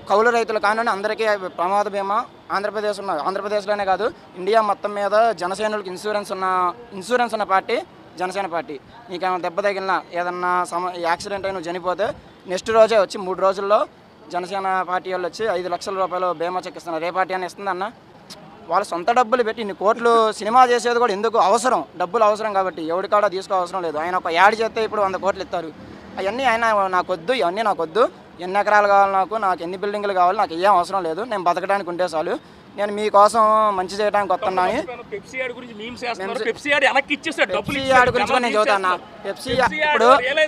కౌలు రైతులు కానివ్వండి అందరికీ ప్రమాద బీమా ఆంధ్రప్రదేశ్ ఉన్న ఆంధ్రప్రదేశ్లోనే కాదు ఇండియా మొత్తం మీద జనసేనులకు ఇన్సూరెన్స్ ఉన్న ఇన్సూరెన్స్ ఉన్న పార్టీ జనసేన పార్టీ నీకేమైనా దెబ్బ తగిలినా ఏదన్నా సమ యాక్సిడెంట్ అయిన చనిపోతే నెక్స్ట్ రోజే వచ్చి మూడు రోజుల్లో జనసేన పార్టీ వాళ్ళు వచ్చి ఐదు లక్షల రూపాయలు బీమా చెక్ ఇస్తున్నారు ఏ పార్టీ అని ఇస్తుందన్న వాళ్ళ సొంత డబ్బులు పెట్టి ఇన్ని కోట్లు సినిమా చేసేది కూడా ఎందుకు అవసరం డబ్బులు అవసరం కాబట్టి ఎవరి కాడ తీసుకో అవసరం లేదు ఆయన ఒక యాడ్ చేస్తే ఇప్పుడు వంద కోట్లు ఇస్తారు అవన్నీ ఆయన నాకు వద్దు ఇవన్నీ నాకు వద్దు ఎన్ని ఎకరాలు కావాలి నాకు నాకు ఎన్ని బిల్డింగ్లు కావాలి నాకు ఏం అవసరం లేదు నేను బతకడానికి ఉంటే చాలు నేను మీకోసం మంచి చేయడానికి వస్తున్నాను పెప్సీ యాడ్ గురించి మీమ్స్ చేస్తున్నారు పెప్సీ యాడ్ వెనక్కి ఇచ్చేస్తాడు డబ్బులు పెప్సీ యాడ్ గురించి కూడా నేను చదువుతాను పెప్సీ ఇప్పుడు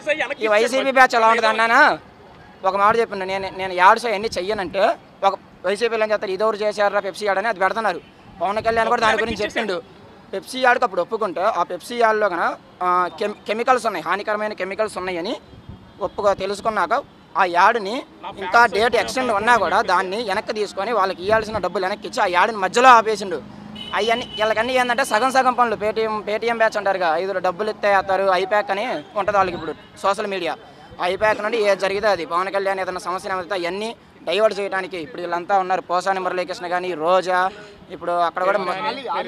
ఈ వైసీపీ బ్యాచ్ ఎలా ఉంటుంది అన్నానా ఒక మాట చెప్పిండు నేను నేను యాడ్స్ అవన్నీ చెయ్యనంటే ఒక వైసీపీలో ఏం చేస్తారు ఇదెవరు చేశారా పెప్సీ యాడ్ అని అది పెడుతున్నారు పవన్ కళ్యాణ్ కూడా దాని గురించి చెప్పిండు పెప్సీ యాడ్కి అప్పుడు ఒప్పుకుంటే ఆ పెప్సీ యాడ్లో కన కెమికల్స్ ఉన్నాయి హానికరమైన కెమికల్స్ ఉన్నాయని ఒప్పుగా తెలుసుకున్నాక ఆ యాడ్ని ఇంకా డేట్ ఎక్స్టెండ్ ఉన్నా కూడా దాన్ని వెనక్కి తీసుకొని వాళ్ళకి ఇవ్వాల్సిన డబ్బులు వెనక్కి ఇచ్చి ఆ యాడ్ని మధ్యలో ఆపేసిండు అవన్నీ వీళ్ళకన్నీ ఏంటంటే సగం సగం పనులు పేటీఎం పేటీఎం బ్యాచ్ అంటారుగా ఐదు డబ్బులు ఇస్తే అత్తారు ఐప్యాక్ అని ఉంటుంది వాళ్ళకి ఇప్పుడు సోషల్ మీడియా ఐప్యాక్ నుండి ఏది జరిగితే అది పవన్ కళ్యాణ్ ఏదైనా సమస్య ఏమైతే అవన్నీ డైవర్ట్ చేయడానికి ఇప్పుడు వీళ్ళంతా ఉన్నారు పోసాని మురళీకృష్ణ కానీ రోజా ఇప్పుడు అక్కడ కూడా మ-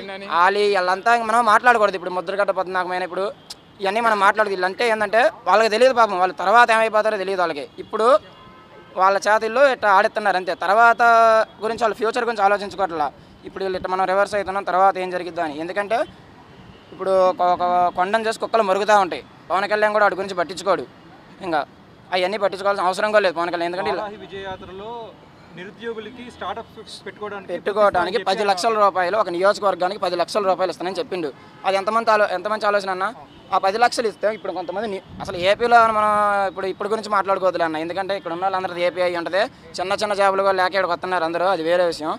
ఆలీ వీళ్ళంతా ఇంక మనం మాట్లాడకూడదు ఇప్పుడు ముద్రగడ్డ పద్మనాభమైన ఇప్పుడు ఇవన్నీ మనం మాట్లాడదు వీళ్ళంటే ఏంటంటే వాళ్ళకి తెలియదు పాపం వాళ్ళు తర్వాత ఏమైపోతారో తెలియదు వాళ్ళకి ఇప్పుడు వాళ్ళ చేతుల్లో ఇట్లా ఆడిస్తున్నారు అంతే తర్వాత గురించి వాళ్ళ ఫ్యూచర్ గురించి ఆలోచించుకోవట్లా ఇప్పుడు వీళ్ళు ఇట్లా మనం రివర్స్ అవుతున్నాం తర్వాత ఏం జరిగిద్దా అని ఎందుకంటే ఇప్పుడు ఒక ఒక కొండను చేసి కుక్కలు మరుగుతూ ఉంటాయి పవన్ కళ్యాణ్ కూడా వాటి గురించి పట్టించుకోడు ఇంకా అవన్నీ పట్టించుకోవాల్సిన అవసరం కూడా లేదు పవన్ కళ్యాణ్ ఎందుకంటే ఇలా వారాహి విజయయాత్రలో నిరుద్యోగులకి స్టార్ట్అప్స్ పెట్టుకోవడానికి పెట్టుకోవడానికి పది లక్షల రూపాయలు ఒక నియోజకవర్గానికి పది లక్షల రూపాయలు ఇస్తానని చెప్పిండు అది ఎంతమంది ఆలో ఎంత మంచి ఆలోచన అన్న ఆ పది లక్షలు ఇస్తే ఇప్పుడు కొంతమంది ని- అసలు ఏపీలో మనం ఇప్పుడు ఇప్పుడు గురించి మాట్లాడుకోవద్దులే అన్న ఎందుకంటే ఇక్కడ ఉన్న వాళ్ళందరిది ఏపీ అయి ఉంటుంది చిన్న చిన్న జాబులు కూడా లేక ఇక్కడికి వస్తున్నారు అందరూ అది వేరే విషయం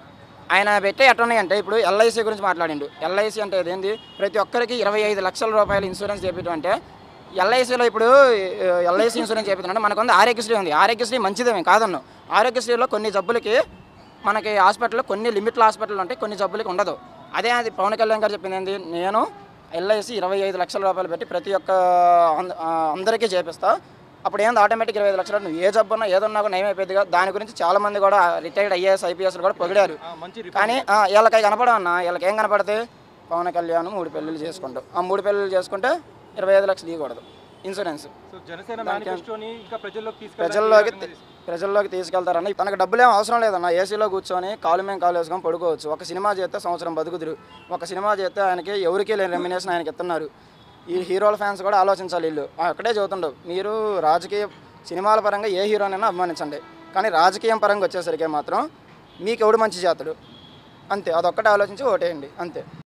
ఆయన పెట్టే ఎట్లున్నాయంటే ఇప్పుడు ఎల్ఐసి గురించి మాట్లాడిండు ఎల్ఐసి అంటే ఏంది ప్రతి ఒక్కరికి ఇరవై ఐదు లక్షల రూపాయలు ఇన్సూరెన్స్ చేపించడం అంటే ఎల్ఐసిలో ఇప్పుడు ఎల్ఐసి ఇన్సూరెన్స్ చేపించాలంటే మనకు ఉంది ఆరోగ్యశ్రీ ఉంది ఆరోగ్యశ్రీ మంచిదేమే కాదన్ను ఆరోగ్యశ్రీలో కొన్ని జబ్బులకి మనకి హాస్పిటల్లో కొన్ని లిమిట్ల హాస్పిటల్ ఉంటాయి కొన్ని జబ్బులకి ఉండదు అదే అది పవన్ కళ్యాణ్ గారు చెప్పింది ఏంది నేను ఎల్ఐసి ఇరవై ఐదు లక్షల రూపాయలు పెట్టి ప్రతి ఒక్క అంద- ఆ, అందరికీ చేపిస్తా అప్పుడు ఏంది ఆటోమేటిక్ ఇరవై ఐదు లక్షలు నువ్వు ఏ జబ్బు ఉన్నా ఏదున్నా కూడా నయమైపోయింది కదా దాని గురించి చాలా మంది కూడా రిటైర్డ్ ఐఏఎస్ ఐపీఎస్ కూడా పొగిడారు ఆ, మంచి కానీ ఆ, వీళ్ళకి కనపడం అన్న వీళ్ళకి ఏం కనపడతాయి పవన్ కళ్యాణ్ మూడు పెళ్ళిళ్ళు చేసుకుంటాం ఆ మూడు పెళ్ళిళ్ళు చేసుకుంటే ఇరవై ఐదు లక్షలు ఇవ్వకూడదు ఇన్సూరెన్స్ సో జనసేన మేనిఫెస్టోని ఇంకా ప్రజల్లోకి తీసుకెళ్ళడానికి ప్రజల్లోకి ఏ రకంగా తీ- ప్రజల్లోకి తీసుకెళ్తారన్న తనకు డబ్బులు ఏం అవసరం లేదన్న ఏసీలో కూర్చొని కాలు మేము కాలు వేసుకొని పడుకోవచ్చు ఒక సినిమా చేస్తే సంవత్సరం బతుకుదురు ఒక సినిమా చేస్తే ఆయనకి ఎవరికీ లేని రెమ్యునేషన్ ఆయనకి ఇస్తున్నారు ఈ హీరోల ఫ్యాన్స్ కూడా ఆలోచించాలి వీళ్ళు ఆ, అక్కడే చదువుతుండవు మీరు రాజకీయ సినిమాల పరంగా ఏ హీరోనైనా అభిమానించండి కానీ రాజకీయం పరంగా వచ్చేసరికి మాత్రం మీకు ఎవడు మంచి చేతుడు అంతే అదొక్కటే ఆలోచించి ఓటేయండి అంతే